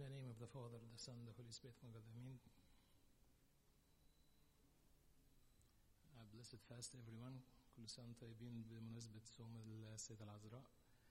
the name of the Father, the Son, the Holy Spirit, one God, Amen. A blessed fast, everyone. كل سنة وانتم طيبين بمناسبة صوم السيدة العذراء.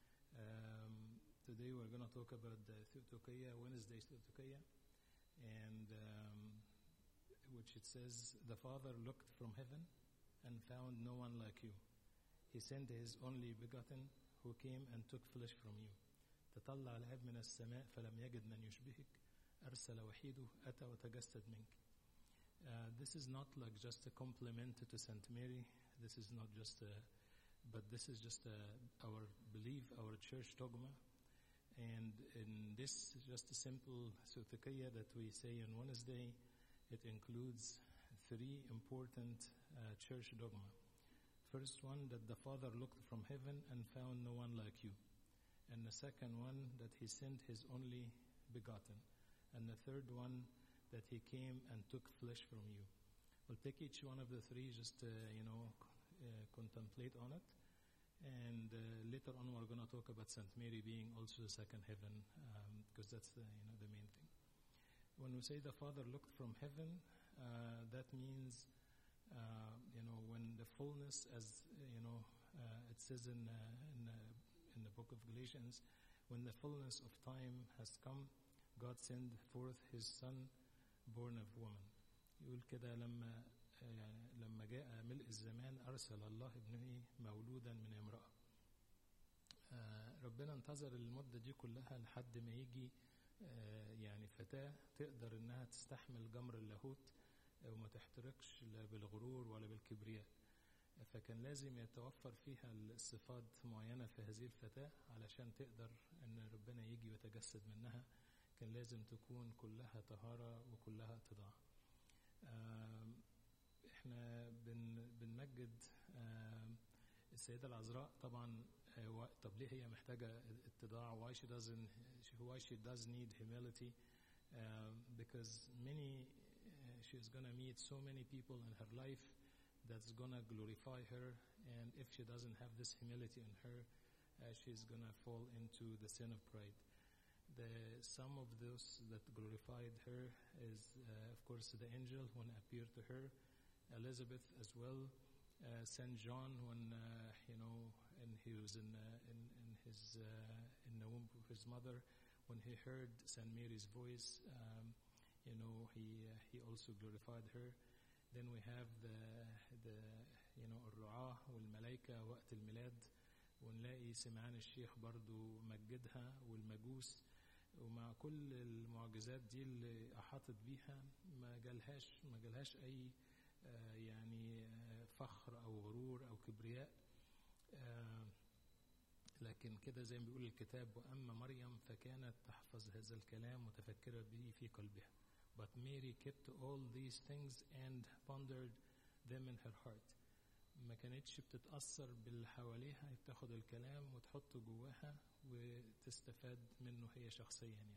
Um, today we're going to talk about the Theotokea, Wednesday Theotokea, and um, which it says, The Father looked from heaven and found no one like you. He sent his only begotten who came and took flesh from you. تطلع الآب من السماء فلم يجد من يشبهك أرسل وحيده أتى وتجسد منك. Uh, this is not like just a compliment to Saint Mary. This is not just a, but this is just a, our belief, our church dogma. And in this just a simple Sotekia that we say on Wednesday, it includes three important uh, church dogma. First one, that the Father looked from heaven and found no one like you. And the second one, that he sent his only begotten. And the third one, that he came and took flesh from you. We'll take each one of the three, just, uh, you know, uh, contemplate on it. And uh, later on, we're going to talk about St. Mary being also the second heaven, um, because that's the, you know, the main thing. When we say the Father looked from heaven, uh, that means, uh, you know, when the fullness, as, you know, uh, it says in, uh, in, uh, in the book of Galatians, when the fullness of time has come, God sent forth His Son, born of woman. يقول كده لما يعني لما جاء ملء الزمان أرسل الله ابنه مولودا من امرأة. آه ربنا انتظر المدة دي كلها لحد ما يجي آه يعني فتاة تقدر إنها تستحمل جمر اللاهوت وما تحترقش لا بالغرور ولا بالكبرياء. فكان لازم يتوفر فيها الصفات معينة في هذه الفتاة علشان تقدر إن ربنا يجي ويتجسد منها كان لازم تكون كلها طهارة وكلها اتضاع احنا بن بنمجد السيدة العذراء طبعا طب ليه هي محتاجة اتضاع why she doesn't why she does need humility um, because many uh, she's gonna meet so many people in her life that's gonna glorify her and if she doesn't have this humility in her uh, she's gonna fall into the sin of pride the some of those that glorified her is uh, of course the angel when appeared to her elizabeth as well uh, saint john when uh, you know and he was in in, in his in the womb of his mother when he heard saint mary's voice um, you know he he also glorified her then we have the the you know الرعاة والملائكة وقت الميلاد ونلاقي سمعان الشيخ برضو مجدها والمجوس ومع كل المعجزات دي اللي احاطت بيها ما جالهاش ما جالهاش اي آه يعني آه فخر او غرور او كبرياء آه لكن كده زي ما بيقول الكتاب واما مريم فكانت تحفظ هذا الكلام متفكره به في قلبها but Mary kept all these things and pondered them in her heart ما كانتش بتتأثر باللي حواليها بتاخد الكلام وتحطه جواها وتستفاد منه هي شخصيا يعني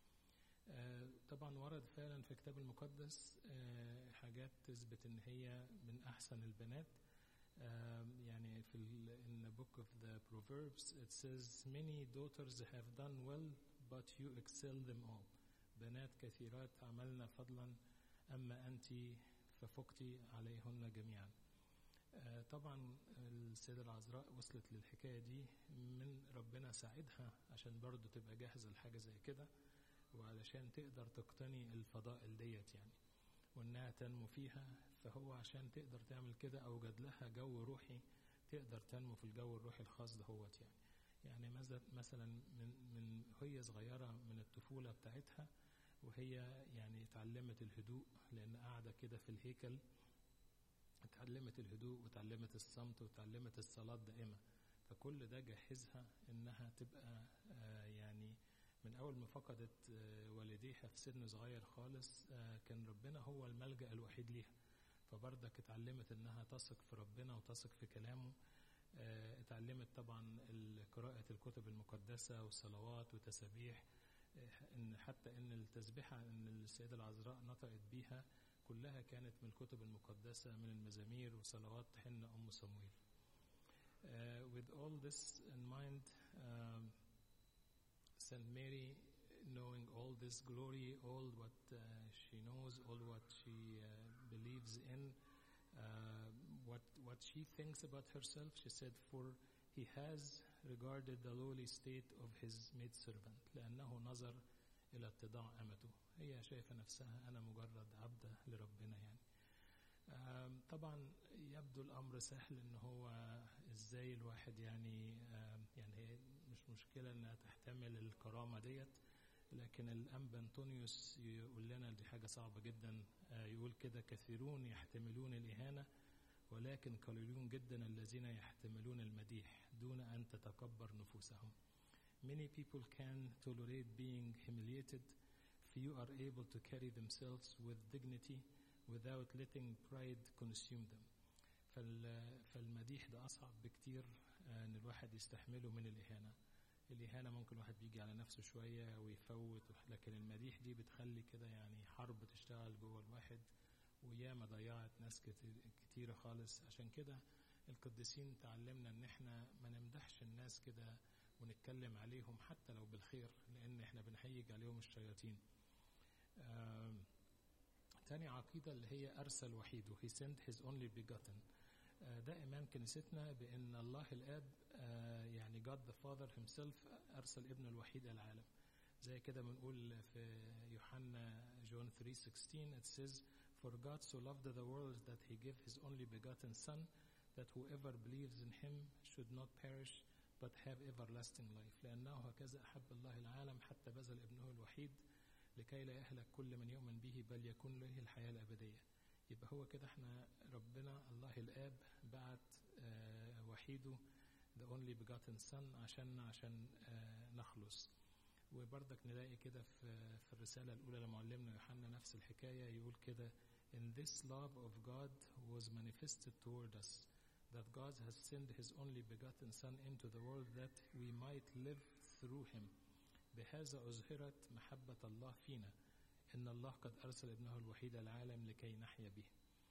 آه طبعا ورد فعلا في الكتاب المقدس آه حاجات تثبت ان هي من احسن البنات آه يعني في in the book of the Proverbs it says many daughters have done well but you excel them all بنات كثيرات عملنا فضلا اما انت ففقت عليهن جميعا آه طبعا السيدة العذراء وصلت للحكاية دي من ربنا ساعدها عشان برضو تبقى جاهزة لحاجة زي كده وعلشان تقدر تقتني الفضائل ديت يعني وانها تنمو فيها فهو عشان تقدر تعمل كده اوجد لها جو روحي تقدر تنمو في الجو الروحي الخاص دهوت يعني يعني مثلا من من وهي صغيره من الطفوله بتاعتها وهي يعني اتعلمت الهدوء لان قاعده كده في الهيكل اتعلمت الهدوء وتعلمت الصمت وتعلمت الصلاة دائمة فكل ده جهزها انها تبقى آه يعني من اول ما فقدت آه والديها في سن صغير خالص آه كان ربنا هو الملجأ الوحيد ليها فبرضك اتعلمت انها تثق في ربنا وتثق في كلامه اتعلمت طبعا قراءة الكتب المقدسة وصلوات وتسابيح ان حتى ان التسبيحة ان السيدة العذراء نطقت بيها كلها كانت من الكتب المقدسة من المزامير وصلوات حن أم صمويل. Uh, with all this in mind, um, Saint Mary knowing all this glory, all what uh, she knows, all what she uh, believes in, uh, what what she thinks about herself. She said, "For he has regarded the lowly state of his maidservant لأنه نظر إلى اتضاع أمته هي شايفة نفسها أنا مجرد عبدة لربنا يعني آم، طبعا يبدو الأمر سهل إن هو إزاي الواحد يعني آم، يعني هي مش مشكلة إنها تحتمل الكرامة ديت لكن الأنبا أنطونيوس يقول لنا دي حاجة صعبة جدا آه، يقول كده كثيرون يحتملون الإهانة ولكن قليلون جدا الذين يحتملون المديح دون أن تتكبر نفوسهم. Many people can tolerate being humiliated. Few are able to carry themselves with dignity without letting pride consume them. فال- فالمديح ده أصعب بكتير آه، إن الواحد يستحمله من الإهانة. الإهانة ممكن الواحد بيجي على نفسه شوية ويفوت لكن المديح دي بتخلي كده يعني حرب تشتغل جوه الواحد وياما ضيعت ناس كتير- كتيرة خالص عشان كده القديسين تعلمنا ان احنا ما نمدحش الناس كده ونتكلم عليهم حتى لو بالخير لان احنا بنهيج عليهم الشياطين آم، تاني عقيدة اللي هي أرسل وحيده he sent his only begotten آه، ده إيمان كنيستنا بأن الله الآب آه، يعني God the Father himself أرسل ابنه الوحيد إلى العالم زي كده بنقول في يوحنا جون 3:16 it says For God so loved the world that he gave his only begotten Son, that whoever believes in him should not perish but have everlasting life. لأنه هكذا أحب الله العالم حتى بذل ابنه الوحيد لكي لا يهلك كل من يؤمن به بل يكون له الحياة الأبدية. يبقى هو كده احنا ربنا الله الآب بعت آه، وحيده the only begotten son عشان عشان آه، نخلص. وبرضك نلاقي كده في في الرسالة الأولى لمعلمنا يوحنا نفس الحكاية يقول كده In this love of God was manifested toward us that God has sent his only begotten Son into the world that we might live through him بهذا أظهرت محبة الله فينا إن الله قد أرسل ابنه الوحيد العالم لكي نحيا به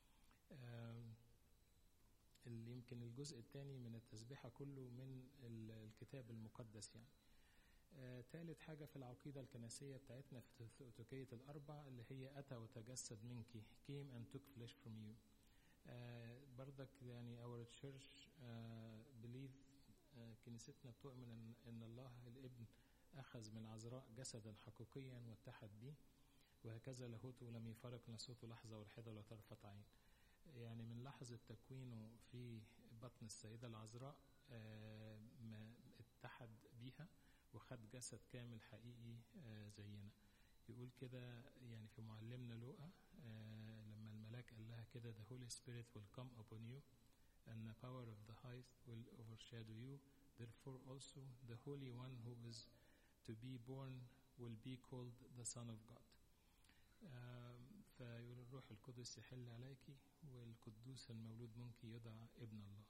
آم، اللي يمكن الجزء الثاني من التسبيحة كله من ال- الكتاب المقدس يعني آه، ثالث حاجة في العقيدة الكنسية بتاعتنا في ثؤتوكية الأربع اللي هي أتى وتجسد منك came and took flesh from you آه، برضك يعني our church آه، believe آه، كنيستنا بتؤمن إن, إن الله الابن أخذ من العذراء جسدا حقيقيا واتحد به وهكذا لاهوته لم يفارق نسوته لحظة واحدة ولا طرفة عين يعني من لحظة تكوينه في بطن السيدة العذراء آه، ما اتحد بيها وخد جسد كامل حقيقي آه، زينا يقول كده يعني في معلمنا لوقا آه، لما الملاك قال لها كده the Holy Spirit will come upon you and the power of the highest will overshadow you therefore also the Holy One who is to be born will be called the Son of God آم، فيقول الروح القدس يحل عليك والقدوس المولود منك يدعى ابن الله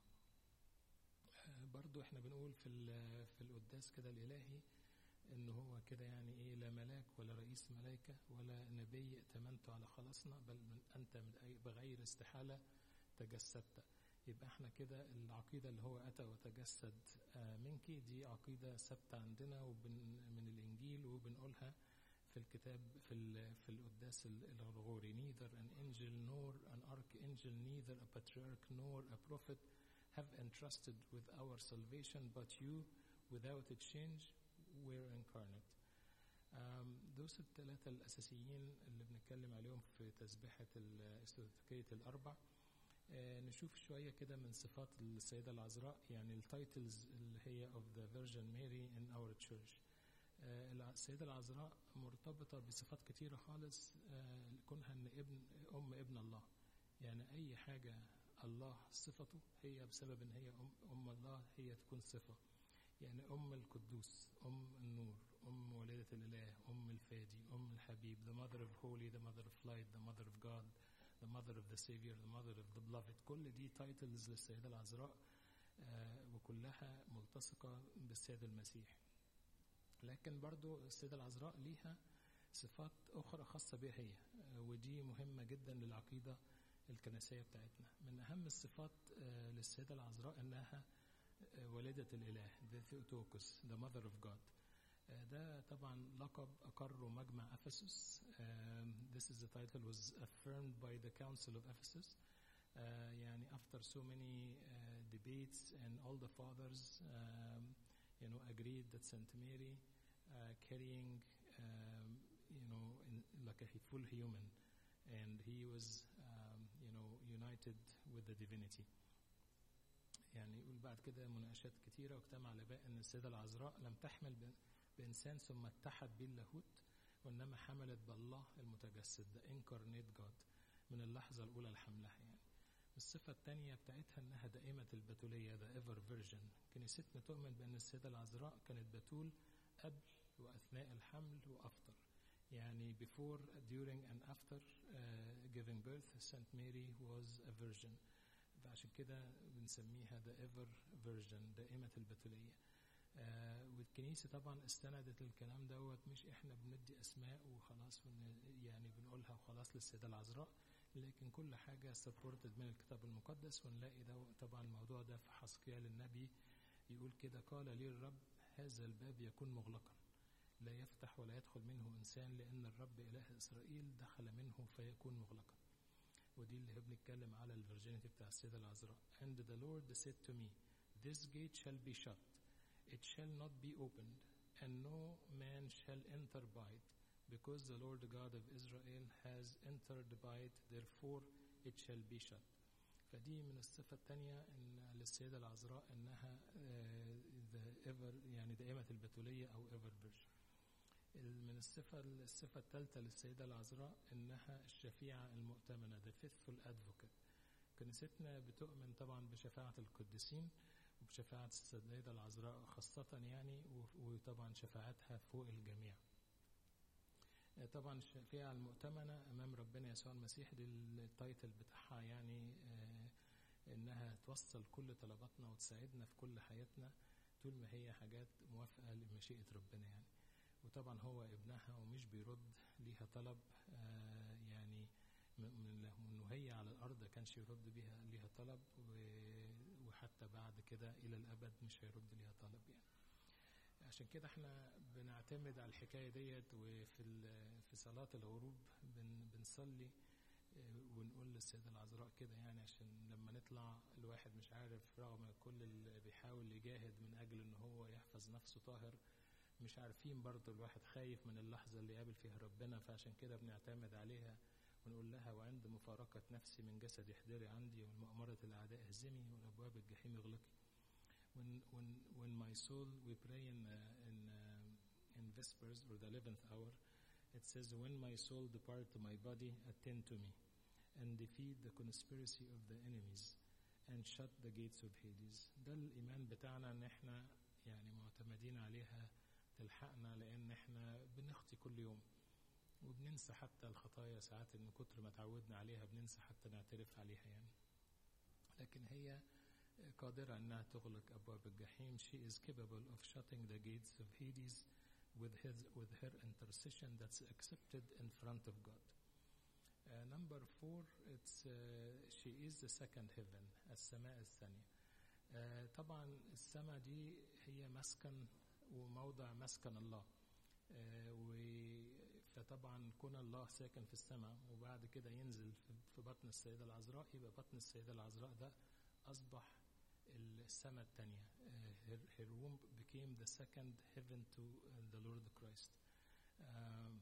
آه، برضو احنا بنقول في ال- في القداس كده الالهي ان هو كده يعني ايه لا ملاك ولا رئيس ملائكه ولا نبي ائتمنت على خلاصنا بل من انت من أي- بغير استحاله تجسدت يبقى احنا كده العقيده اللي هو اتى وتجسد آه، منك دي عقيده ثابته عندنا وبن من الانجيل وبنقولها في الكتاب في ال- في القداس ال- الغرغوري neither an angel nor an archangel neither a patriarch nor a prophet have entrusted with our salvation but you without exchange were incarnate um, دول الثلاثة الأساسيين اللي بنتكلم عليهم في تسبيحة الاستاتيكية الأربع آه، نشوف شوية كده من صفات السيدة العذراء يعني التايتلز اللي هي of the Virgin Mary in our church آه، الع- السيدة العذراء مرتبطة بصفات كتيرة خالص آه، كونها ان ابن ام ابن الله يعني اي حاجة الله صفته هي بسبب ان هي ام, أم الله هي تكون صفة يعني ام القدوس ام النور ام والدة الاله ام الفادي ام الحبيب the mother of holy the mother of light the mother of God the mother of the savior the mother of the beloved كل دي تايتلز للسيدة العذراء آه، وكلها ملتصقة بالسيد المسيح لكن برضو السيدة العذراء ليها صفات أخرى خاصة بها هي آه، ودي مهمة جدا للعقيدة الكنسية بتاعتنا من أهم الصفات آه، للسيدة العذراء أنها آه، والدة الإله the Theotokos the mother of God آه، ده طبعا لقب أقره مجمع أفسس um, this is the title was affirmed by the Council of Ephesus uh, يعني after so many uh, debates and all the fathers um, you know agreed that Saint Mary uh, carrying um, you know in, like a full human and he was um, you know united with the divinity يعني يقول بعد كده مناقشات كتيرة واجتمع الآباء أن السيدة العذراء لم تحمل ب- بإنسان ثم اتحد به اللاهوت وإنما حملت بالله المتجسد the incarnate God من اللحظة الأولى لحملها يعني الصفة الثانية بتاعتها إنها دائمة البتولية the ever virgin كنيستنا تؤمن بأن السيدة العذراء كانت بتول قبل وأثناء الحمل وأفتر يعني before during and after uh, giving birth Saint Mary was a virgin فعشان كده بنسميها the ever virgin دائمة البتولية آه والكنيسة طبعا استندت للكلام دوت مش احنا بندي اسماء وخلاص ون- يعني بنقولها وخلاص للسيدة العذراء لكن كل حاجة supported من الكتاب المقدس ونلاقي ده طبعا الموضوع ده في حسقيال النبي يقول كده قال لي الرب هذا الباب يكون مغلقا لا يفتح ولا يدخل منه إنسان لأن الرب إله إسرائيل دخل منه فيكون مغلقا ودي اللي هي بنتكلم على الفيرجينيتي بتاع السيدة العذراء and the Lord said to me this gate shall be shut it shall not be opened and no man shall enter by it because the Lord God of Israel has entered by it therefore it shall be shut فدي من الصفة الثانية إن للسيدة العذراء إنها آه، the ever يعني دائمة البتولية أو ever virgin من الصفة الصفة الثالثة للسيدة العذراء إنها الشفيعة المؤتمنة the faithful advocate كنيستنا بتؤمن طبعا بشفاعة القديسين وبشفاعة السيدة العذراء خاصة يعني و- وطبعا شفاعتها فوق الجميع آه، طبعا الشفيعة المؤتمنة أمام ربنا يسوع المسيح دي التايتل بتاعها يعني آه، إنها توصل كل طلباتنا وتساعدنا في كل حياتنا طول ما هي حاجات موافقة لمشيئة ربنا يعني وطبعا هو ابنها ومش بيرد ليها طلب آه، يعني م- من انه هي على الارض كانش يرد بيها ليها طلب و- وحتى بعد كده الى الابد مش هيرد ليها طلب يعني عشان كده احنا بنعتمد على الحكايه ديت وفي ال- في صلاه الغروب بن بنصلي آه، ونقول للسيدة العذراء كده يعني عشان لما نطلع الواحد مش عارف رغم كل اللي بيحاول يجاهد من أجل إن هو يحفظ نفسه طاهر مش عارفين برضه الواحد خايف من اللحظة اللي يقابل فيها ربنا فعشان كده بنعتمد عليها ونقول لها وعند مفارقة نفسي من جسدي احضري عندي ومؤامرة الأعداء اهزمي والأبواب الجحيم اغلقي. When, when, when my soul, we pray in, uh, in, uh, in Vespers or the 11th hour, it says, When my soul depart to my body, attend to me, and defeat the conspiracy of the enemies, and shut the gates of Hades. ده الإيمان بتاعنا إن إحنا يعني معتمدين عليها تلحقنا لأن إحنا بنخطي كل يوم وبننسى حتى الخطايا ساعات من كتر ما تعودنا عليها بننسى حتى نعترف عليها يعني لكن هي قادرة أنها تغلق أبواب الجحيم she is capable of shutting the gates of Hades with, his, with her intercession that's accepted in front of God uh, number four it's, uh, she is the second heaven السماء الثانية uh, طبعا السماء دي هي مسكن وموضع مسكن الله uh, و فطبعا كون الله ساكن في السماء وبعد كده ينزل في بطن السيدة العذراء يبقى بطن السيدة العذراء ده أصبح السماء الثانية her, her womb became the second heaven to the Lord Christ um,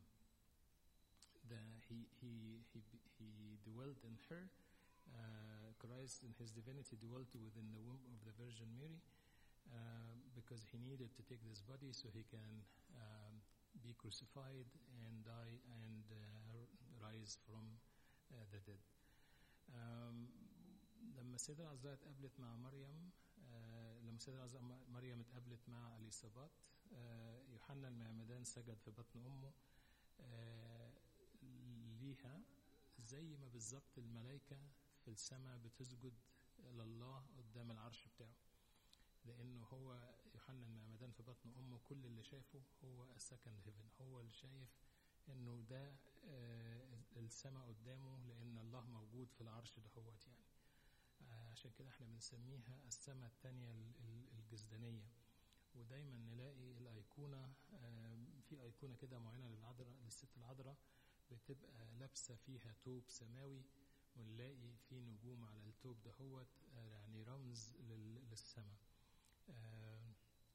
the, he, he, he, he dwelt in her uh, Christ in his divinity dwelt within the womb of the Virgin Mary uh, because he needed to take this body so he can um, be crucified and die and uh, rise from uh, the dead. Um, لما السيدة العذراء اتقابلت مع مريم آه لما السيدة العذراء مريم اتقابلت مع اليصابات آه يوحنا المعمدان سجد في بطن أمه آه ليها زي ما بالظبط الملائكة في السماء بتسجد لله قدام العرش بتاعه لانه هو يوحنا المعمدان في بطن امه كل اللي شافه هو السكند هيفن هو اللي شايف انه ده آه السماء قدامه لان الله موجود في العرش دهوت يعني آه عشان كده احنا بنسميها السماء الثانيه الجسدانيه ودايما نلاقي الايقونه آم، في ايقونه كده معينه للعذراء للست العذراء بتبقى لابسه فيها توب سماوي ونلاقي في نجوم على التوب دهوت آه، يعني رمز لل- للسماء آم،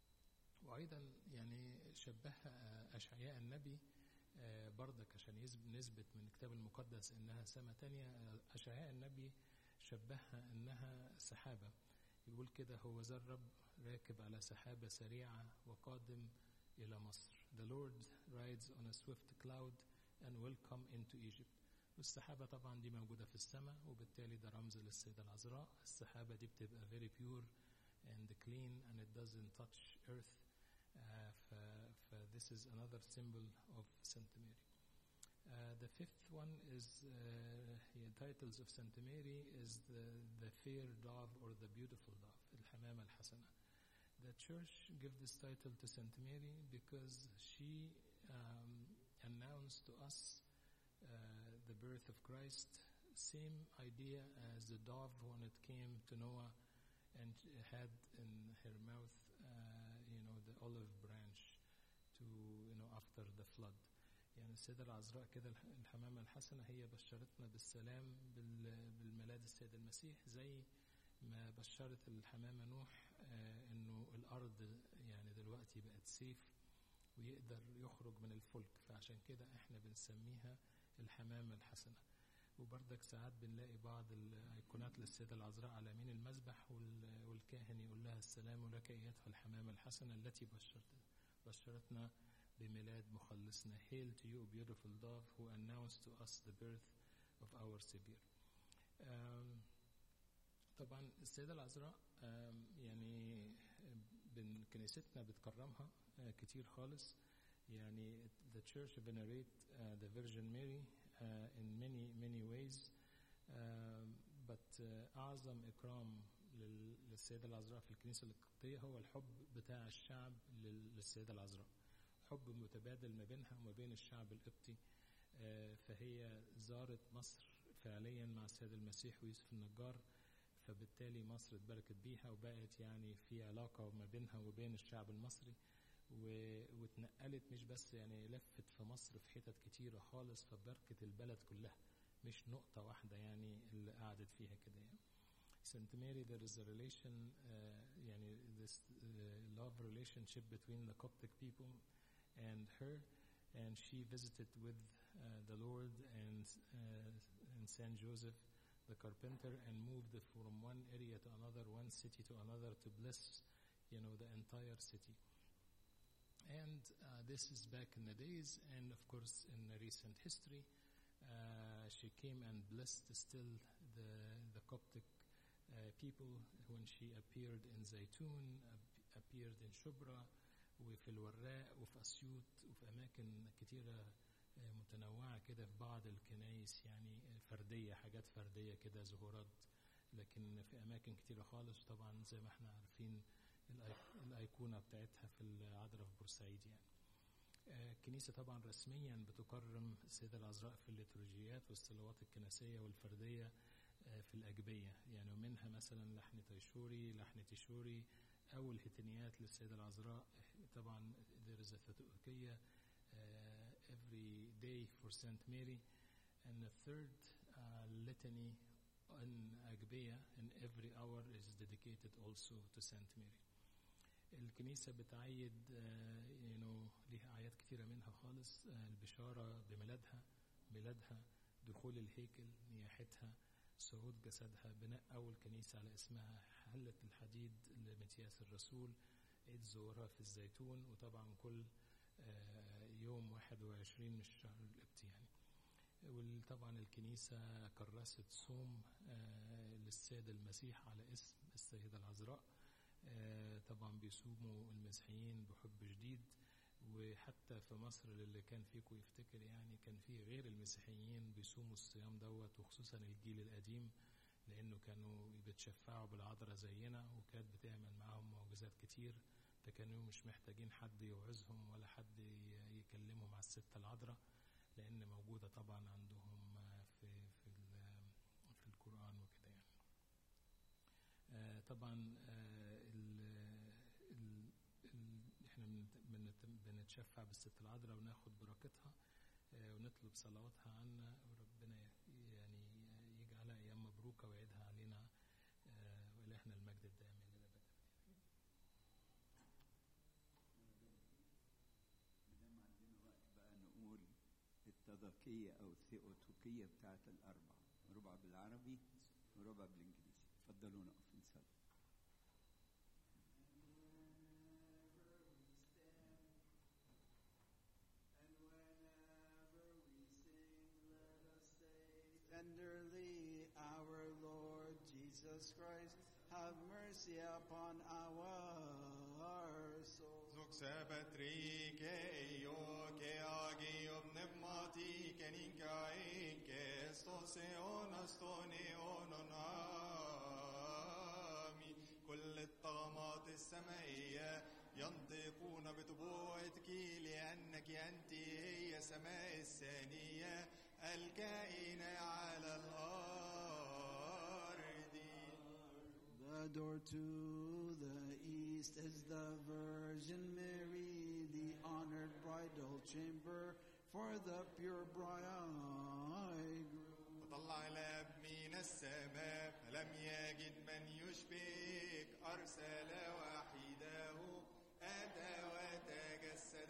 وايضا يعني شبهها آه، اشعياء النبي آه، بردك عشان يثب- نثبت من الكتاب المقدس انها سماء تانية آه، اشعياء النبي شبهها انها سحابه يقول كده هو ذا الرب راكب على سحابه سريعه وقادم الى مصر The Lord rides on a swift cloud and will come into Egypt والسحابة طبعا دي موجودة في السماء وبالتالي ده رمز للسيدة العذراء السحابة دي بتبقى very pure and clean and it doesn't touch earth uh, ف, ف this is another symbol of Santa Mary. Uh, the fifth one is uh, the titles of Santa Mary is the, the fair dove or the beautiful dove, الحمامة الحسنة. The church give this title to Santa Mary because she um, announced to us uh, the birth of Christ. Same idea as the dove when it came to Noah and she had in her mouth, uh, you know, the olive branch to, you know, after the flood. يعني السيدة العذراء كده الح- الحمامة الحسنة هي بشرتنا بالسلام بال- بالميلاد السيد المسيح زي ما بشرت الحمامة نوح آه، انه الارض يعني دلوقتي بقت سيف ويقدر يخرج من الفلك فعشان كده احنا بنسميها الحمامة الحسنة وبردك ساعات بنلاقي بعض الايقونات للسيدة العذراء على يمين المذبح وال- والكاهن يقول لها السلام لك ايتها الحمامة الحسنة التي بشرت بشرتنا بميلاد مخلصنا Hail to you beautiful dove who announced to us the birth of our Savior آم، طبعا السيدة العذراء آم، يعني بن كنيستنا بتكرمها آه، كتير خالص يعني the church venerate uh, the Virgin Mary uh, in many many ways um, but uh, أعظم إكرام لل- للسيدة العذراء في الكنيسة القبطية هو الحب بتاع الشعب لل- للسيدة العذراء حب متبادل ما بينها وما بين الشعب القبطي آه، فهي زارت مصر فعليا مع السيد المسيح ويوسف النجار فبالتالي مصر اتباركت بيها وبقت يعني في علاقة ما بينها وبين الشعب المصري و- واتنقلت مش بس يعني لفت في مصر في حتت كتيرة خالص فبركت البلد كلها مش نقطة واحدة يعني اللي قعدت فيها كده يعني. Saint Mary there is a relation uh, يعني this uh, love relationship between the Coptic people and her and she visited with uh, the Lord and uh, and Saint Joseph the carpenter and moved from one area to another one city to another to bless you know the entire city and uh, this is back in the days and of course in the recent history uh, she came and blessed still the the Coptic uh, people when she appeared in Zaytun ap- appeared in Shubra وفي الوراق وفي أسيوط وفي أماكن كتيرة آه، متنوعة كده في بعض الكنايس يعني فردية حاجات فردية كده ظهورات لكن في أماكن كتيرة خالص طبعا زي ما احنا عارفين الأي- الأيقونة بتاعتها في العذراء في بورسعيد يعني آه، الكنيسة طبعا رسميا بتكرم السيدة العذراء في الليتورجيات والصلوات الكنسية والفردية آه، في الأجبية يعني ومنها مثلا لحن تيشوري لحن تيشوري أو الهتنيات للسيدة العذراء طبعا there is a liturgia uh, every day for Saint Mary and the third uh, litany in Agbeya in every hour is dedicated also to Saint Mary الكنيسة بتعيد آه، you know ليها أعياد كتيرة منها خالص آه، البشارة بميلادها ميلادها دخول الهيكل نياحتها صعود جسدها بناء أول كنيسة على اسمها حلة الحديد لمتياس الرسول عيد ظهورها في الزيتون وطبعا كل آه، يوم 21 من الشهر القبطي يعني وطبعا الكنيسة كرست صوم آه، للسيد المسيح على اسم السيدة العذراء آه، طبعا بيصوموا المسيحيين بحب شديد وحتى في مصر اللي كان فيكم يفتكر يعني كان في غير المسيحيين بيصوموا الصيام دوت وخصوصا الجيل القديم لانه كانوا بيتشفعوا بالعذراء زينا وكانت بتعمل معاهم معجزات كتير فكانوا مش محتاجين حد يوعظهم ولا حد ي- يكلمهم على الستة العذراء لان موجودة طبعا عندهم آه، في في ال- في القرآن وكده يعني آه، طبعا آه، ال- ال- ال- نتشفع بالست العذراء وناخد بركتها آه، ونطلب صلواتها عنا وربنا ي- يعني يجعلها أيام مبروكة ويعيدها علينا آه، وإلهنا المجد الدائم إلى الأبد مادام عندنا وقت بقى نقول التضاكية أو الثيوتوكية بتاعت الأربع ربع بالعربي وربع بالإنجليزي اتفضلوا نقف نصلي Tenderly, our Lord Jesus Christ, have mercy upon our souls. Zog Patrike, io che agi ob pneumati che ninkai che sto se ona sto ne onami كل الطغمات السمائية ينطقون بطبوعتك لأنك أنت هي سماء الثانية الكائنة على الأرض The door to the east is the Virgin Mary, the honored bridal chamber for the pure bridegroom. فطلع الاب من السماء فلم يجد من يشبك ارسل وحيده اتى وتجسد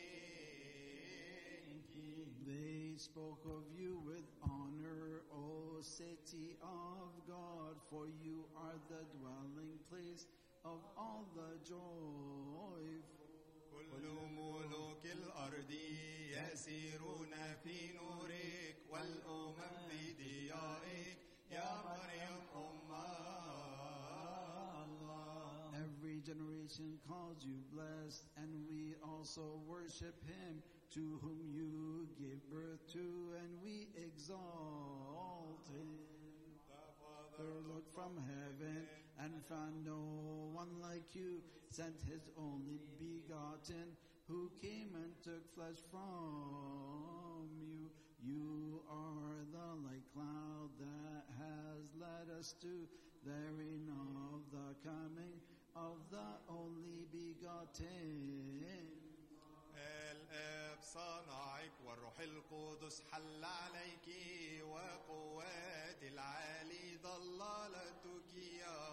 منك They spoke of you with honor, O city of God, for you are the dwelling place of all the joyful. كل ملوك الارض يسيرون في نورك والامم في ضيائك يا مريم ام الله Every generation calls you blessed, and we also worship him to whom you gave birth to, and we exalt him. Father looked from heaven and found no one like you, sent his only begotten, who came and took flesh from you. You are the light cloud that has led us to the reign of the coming of the only begotten. الآب صنعك والروح القدس حل عليك وقوات العالي ضللتك يا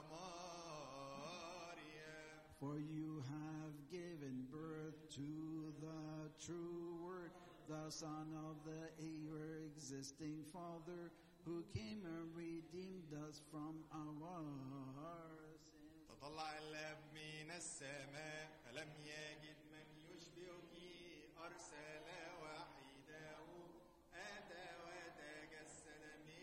مريم For you have given birth to the true Word, the Son of the ever existing Father, who came and redeemed us from our sins. تطلع الآب من السماء فلم يجد من يشبهك أرسل وحيده أتى وتجسد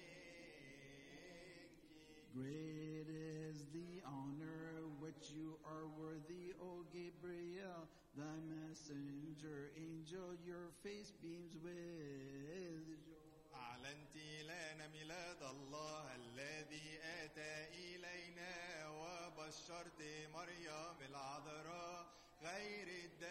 منك Great is the honor which you are worthy, O Gabriel, the messenger angel. Your face beams with joy. أعلنت لنا ميلاد الله الذي أتى إلينا وبشرت مريم العذراء غير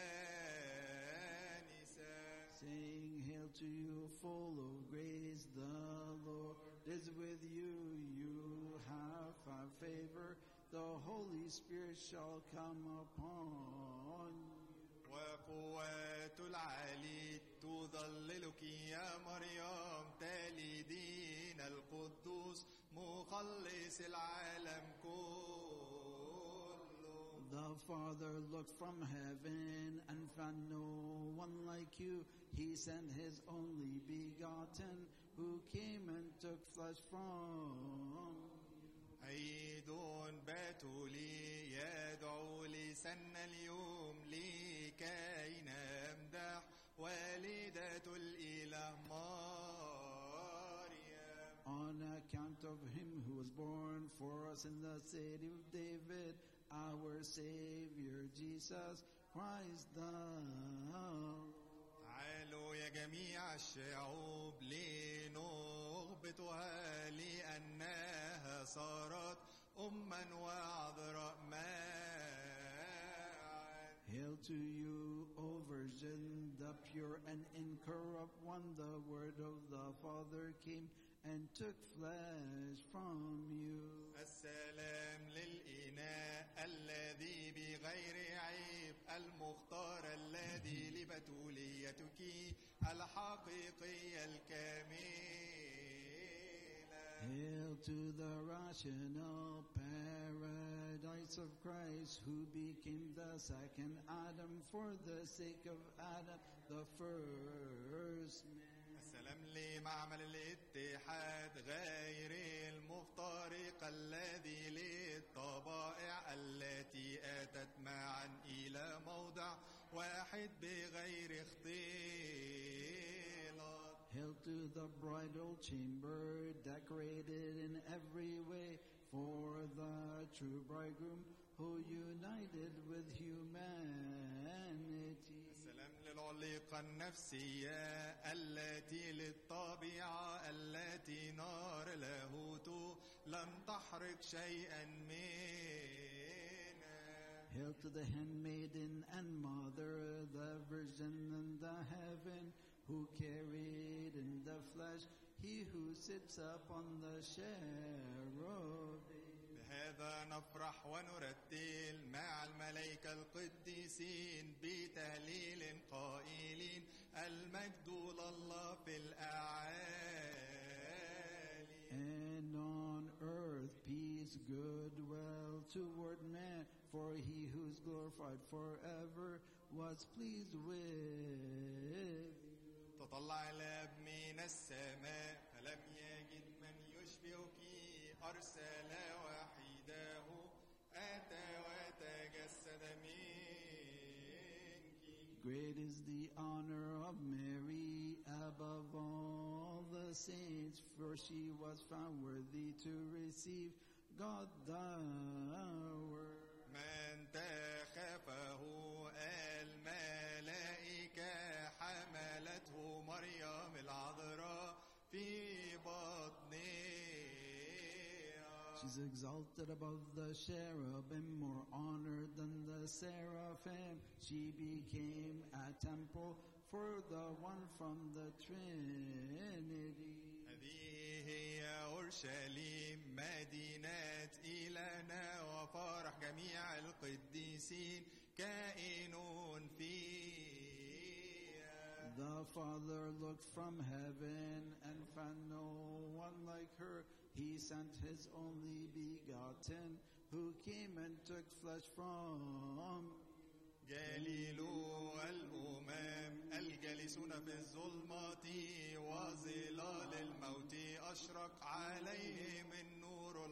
الدانسة Saying, Hail to you, full of grace, the Lord is with you. You have found favor. The Holy Spirit shall come upon you. وقوات العالي تظللك يا مريم تلدين القدوس مخلص العالم كله The Father looked from heaven and found no one like you. He sent his only begotten, who came and took flesh from عيد باتولي يدعو لسن اليوم لكي نمدح والدة الإله مريم on account of him who was born for us in the city of David, our Savior Jesus Christ the Lord. تعالوا يا جميع الشعوب لنغبطها لأنها صارت أما وعذراء معا Hail to you, O Virgin, the pure and incorrupt one. The word of the Father came and took flesh from you. السلام للإناء الذي بغير عيب المختار الذي وصيتك الحقيقية الكاملة Hail to the rational paradise of Christ, who became the second Adam for the sake of Adam, the first man. السلام لمعمل الاتحاد غير المفترق الذي للطبائع التي أتت معا إلى موضع واحد بغير اختلاط Hail to the bridal chamber, decorated in every way for the true bridegroom, who united with humanity. السلام للعليقة النفسية التي للطبيعة التي نار لاهوت لم تحرق شيئا منا Hail to the handmaiden and mother, the virgin and the heaven, who carried in the flesh he who sits upon the cherubim. بهذا نفرح ونرتل مع الملائكة القديسين بتهليل قائلين المجد لله في الأعالي And on earth peace, goodwill toward man, for he who's glorified forever was pleased with. تطلع الاب من السماء فلم يجد من يشبهك أرسل وحيده أتى وتجسد منك Great is the honor of Mary above all the saints, for she was found worthy to receive God the Word. من تخافه الملائكة حملته مريم العذراء في بطنها She's exalted above the cherubim, more honored than the seraphim. She became a temple for the one from the Trinity. هذه هي أورشليم مدينة إلهنا وفرح جميع القديسين كائن فيها The Father looked from heaven and found no one like her. He sent his only begotten, who came and took flesh from جليل الأمم الجالسون في الظلمات وظلال الموت أشرق عليهم النور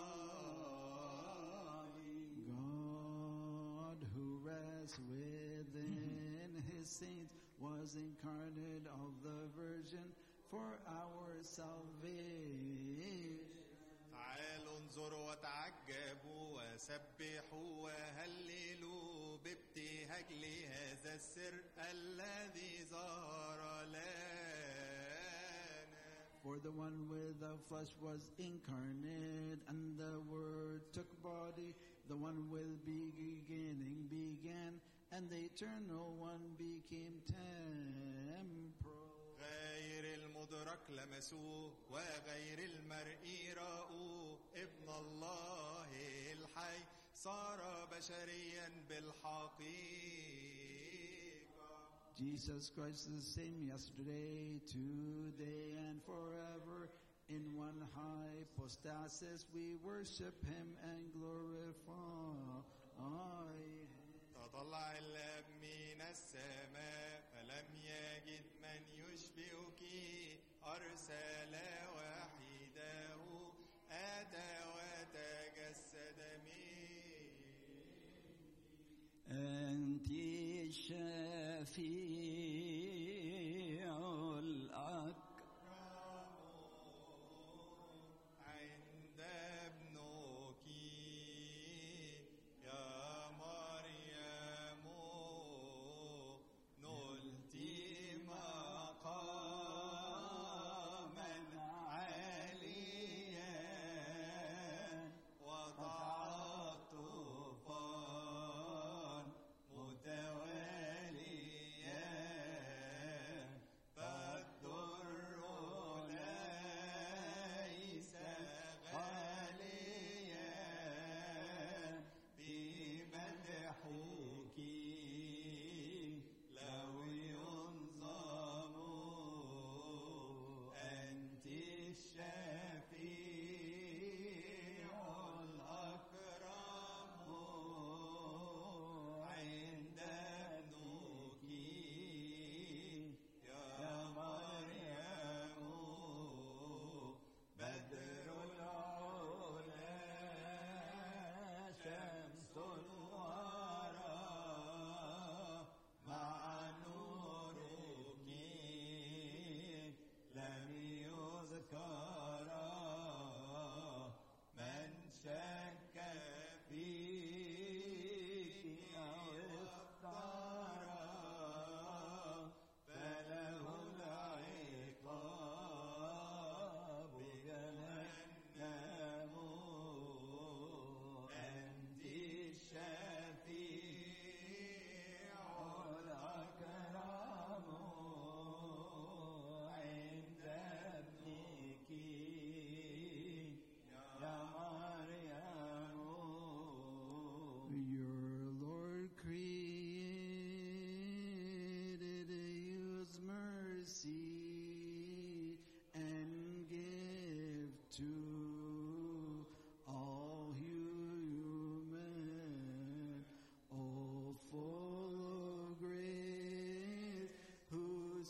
العالي God who rests within his saints was incarnate of the Virgin for our salvation. تعالوا انظروا وتعجبوا وسبحوا وهللوا بابتهاج لهذا السر الذي ظهر لنا For the one with the flesh was incarnate, and the Word took body. The one with beginning began, and the eternal one became temporal. غير المدرك لمسوه وغير المرئي رأوه ابن الله الحي صار بشريا بالحقيقة Jesus Christ is the same yesterday, today, and forever. In one hypostasis, we worship Him and glorify Him. تطلع الاب من السماء فلم يجد من يشبهك أرسل وحيده أتى وتجسد منك أنت الشفيع الأكرم عند ابنك يا مريم نلت مقاما عاليا وتعاطفا متواليا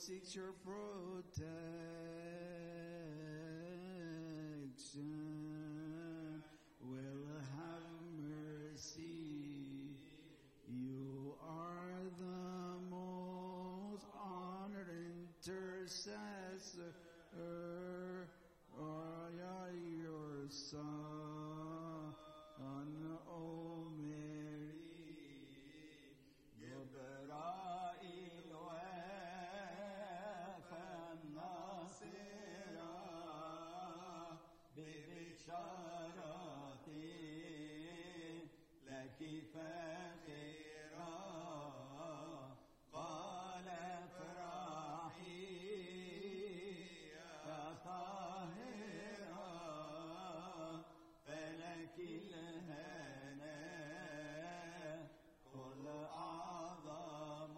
seeks your protection will have mercy. You are the most honored intercessor. Oh, yeah, your son, oh Mary. جبرائيل وافى الناصرة ببشارة لك فاخرة قال افرحي يا طاهرة فلك الهنا قل أعظم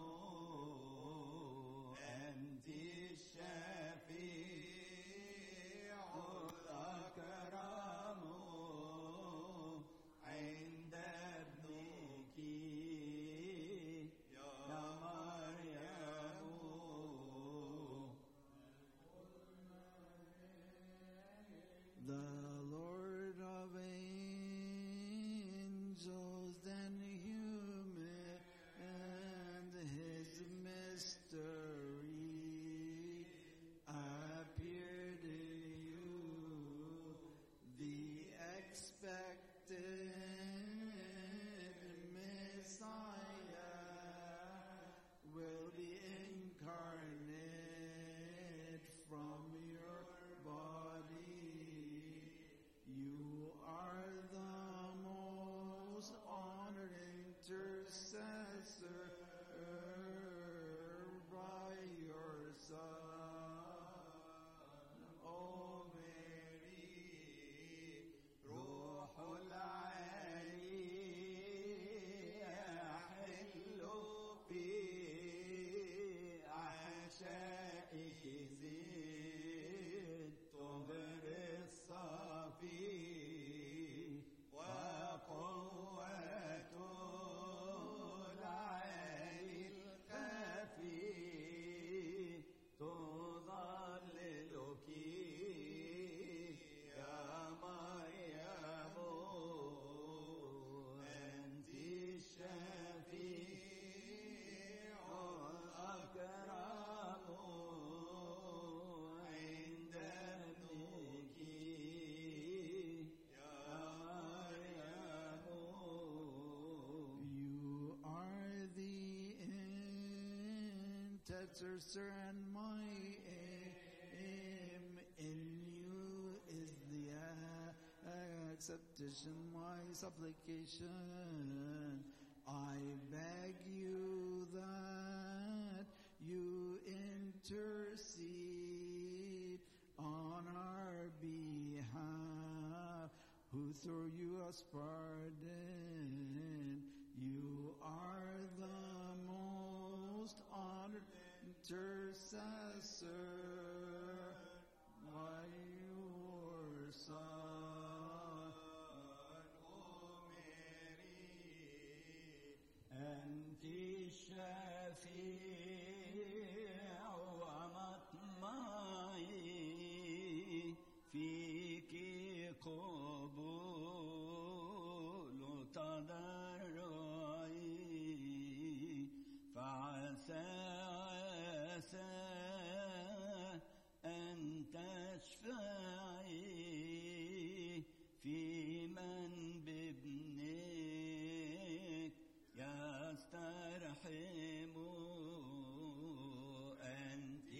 أنت الشفيع الأكرم عند ابنك يا مريم The Lord of angels and human and his mystery appeared in you, the expected Messiah will be incarnate from your body. You are the most honored intercessor by your Son, O Mary. روح العالي يحل في أحشائك زيد طهر الصافي وقوة العالي الخفي تظللك يا مريم أنت الشفيع الأكرم عند ابنك يا مريم You are the intercessor and my aim in you is the uh, acceptation, my supplication. I beg you that you intercede on our behalf, who through you us pardon. You are the most honored intercessor by your Son, O Mary. أنت الشفيع ومطمعي فيك قبول تضرعي فعسى عسى أن تشفعي في من بابنك يسترحم أنت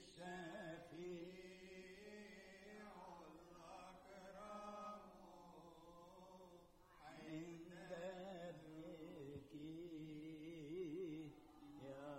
الشفيع الأكرم عند ابنك يا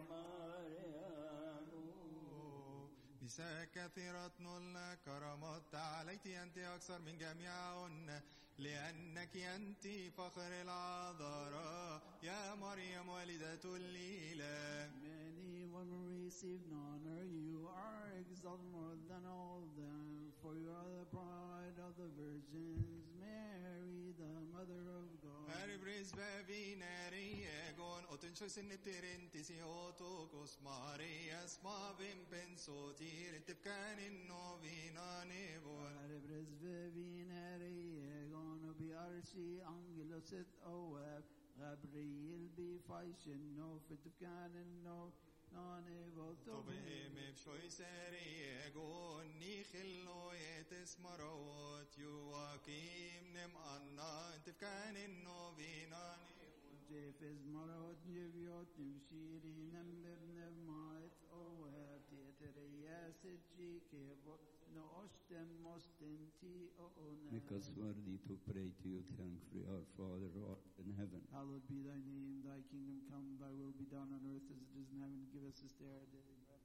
مريم بسا كثيرة نلنا كرامات عليك أنت أكثر من جميعهن لأنك أنت فخر العذراء يا مريم والدة الإله Many women received honor. You are exalted more than all them, for you are the pride of the virgins. Mary, the mother of God. Heribris bevi neri egon oten choice in iptirenti si otokos Marias mavim pensotir tipkan in novina nevor Aribres vevineri egon bi arshi angelos et oab Gabriel bi faishin no fitkanen no nane votobe Tobim choice egon nichillo etes marot Joachim nem anna tipkan in novina nevor Jefes marot nyeviot nimshiri nember nevmaet oab Tietereyas et jikevo no ostem mostenti o Make us worthy to pray to you, thankfully, our Father who art in heaven. Hallowed be thy name, thy kingdom come, thy will be done on earth as it is in heaven. Give us this day our daily bread.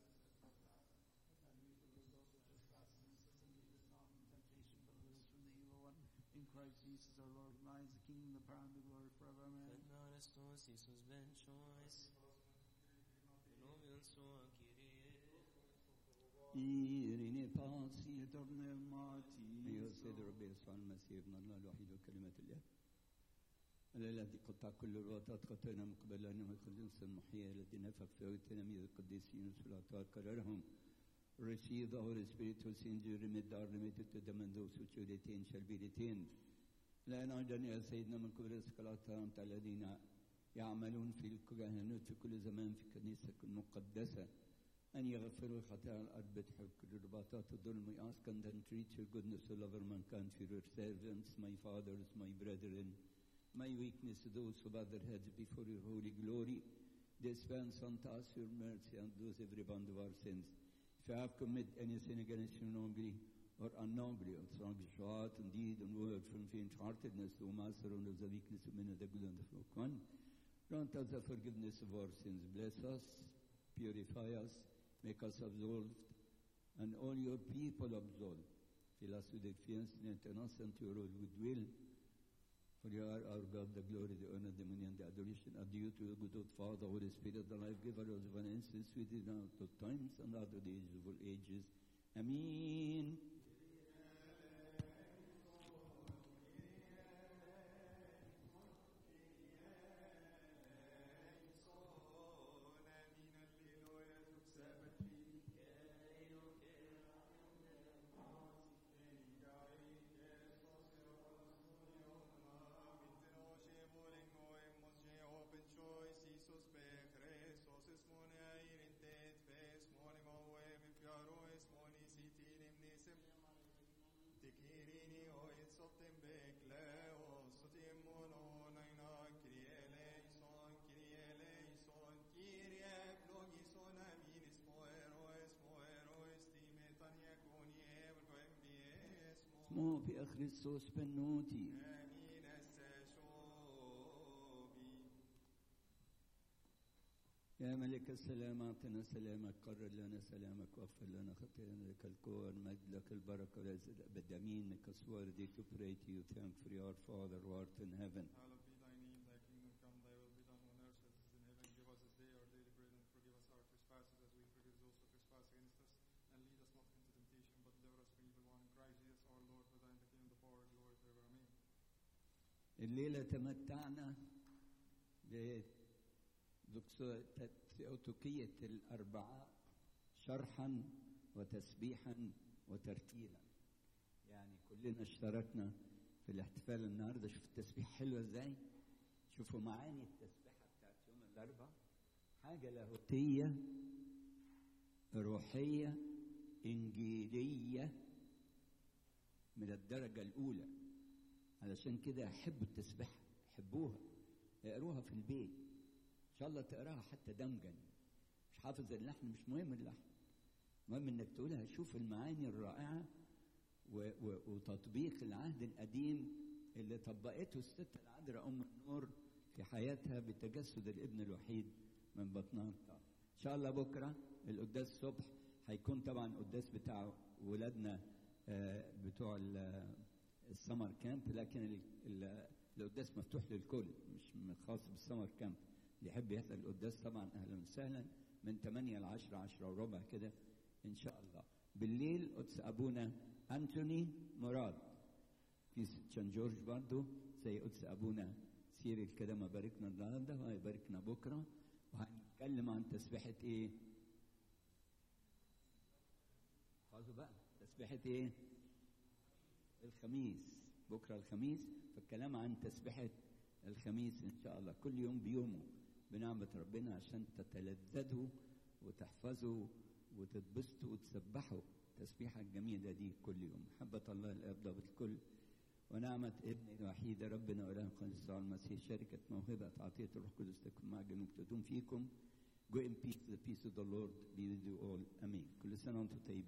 In Christ Jesus our Lord, thine is the kingdom, the power, and the glory forever. Amen. Φαινάρεστος Ιησούς ben choice. Ενώμιον σου Κύριε. إيريني باسي Yet pneumati. أيها السيد رب يسوع المسيح ابن الله الوحيد وكلمة الآب الذي قطع كل الوطات خطينا من قبل أن القدوس المحيي الذي نفخ في أول تلاميذ القديسين في الأعطاء قررهم Receive the Holy Spirit who sends you remit our remitted to them and those who should retain shall be retained. الآن أيضا يا سيدنا من قبل الصلاة الذين يعملون في الكهنوت في كل زمان في كنيستك المقدسة أن يغفروا خطايا الأرض بتحب كل رباطات الظلم we ask and then treat your goodness all over mankind for your servants, my fathers, my brethren, my weakness, those who bow their heads before your holy glory. Dispense unto us your mercy and lose every bond of our sins. If you have committed any sin against you knowingly or unknowingly, or strong thought and deed and word from faint-heartedness, O Master, and of the weakness of men of the good and the flock one, grant us the forgiveness of our sins. Bless us, purify us, make us absolved, and all your people absolved. Fill us with defiance and turn us unto your own goodwill. For you are our God, the glory, the honor, the dominion, the adoration are due to the good old Father, Holy Spirit, the life giver of one instance, with it now to times and out of the ages of all ages. Amen. Tikirini oit sotim bekleo, sotim monon aina kirie eleison, kirie eleison, kirie eplogison aminis moeroes, moeroes timetan yakuni evlgo embiesmo. اسمه في خريستوس بنوتي Amin esse shobi. يا ملك السلام اعطنا سلامك قرر لنا سلامك واغفر لنا خطايانا لك الكون مجد لك البركه والعز الابد امين make us worthy to pray to you thank for your father who art in heaven Hallowed be thy name, thy kingdom come, thy will be done on earth as it is in heaven. Give us this day our daily bread and forgive us our trespasses as we forgive those who trespass against us. And lead us not into temptation, but deliver us from evil one. In Christ Jesus our Lord, for thine is the kingdom, the power, and glory forever. Amen. الليله تمتعنا بثيوتوكيه الاربعاء شرحا وتسبيحا وترتيلا يعني كلنا اشتركنا في الاحتفال النهارده شوف التسبيح حلوه ازاي شوفوا معاني التسبيحه بتاعت يوم الاربعاء حاجه لاهوتيه روحيه انجيليه من الدرجه الاولى علشان كده احبوا التسبيحه حبوها اقروها في البيت ان شاء الله تقراها حتى دمجا مش حافظ اللحن مش مهم اللحن المهم انك تقولها شوف المعاني الرائعه و و وتطبيق العهد القديم اللي طبقته الست العذراء ام النور في حياتها بتجسد الابن الوحيد من بطنها ان شاء الله بكره القداس الصبح هيكون طبعا قداس بتاع ولادنا آه، بتوع ال- السمر كامب لكن ال- ال- القداس مفتوح للكل مش خاص بالسمر كامب اللي يحب يحضر القداس طبعا اهلا وسهلا من 8 ل 10 10 وربع كده ان شاء الله بالليل قدس ابونا انتوني مراد في سان جورج برضه زي قدس ابونا تفسير الكلام باركنا النهارده وهيباركنا بكره وهنتكلم عن تسبيحة ايه؟ حافظوا بقى تسبيحة ايه؟ الخميس بكره الخميس فالكلام عن تسبيحة الخميس ان شاء الله كل يوم بيومه بنعمة ربنا عشان تتلذذوا وتحفظوا وتتبسطوا وتسبحوا التسبيحة الجميلة دي كل يوم محبة الله الآب ضابط الكل ونعمة ابن الوحيد ربنا وإله القدس المسيح شركة موهبة عطية الروح القدس تكون مع جميع تدوم فيكم Go in peace, the peace of the Lord be with you all. Amen. كل سنة وأنتم طيبين.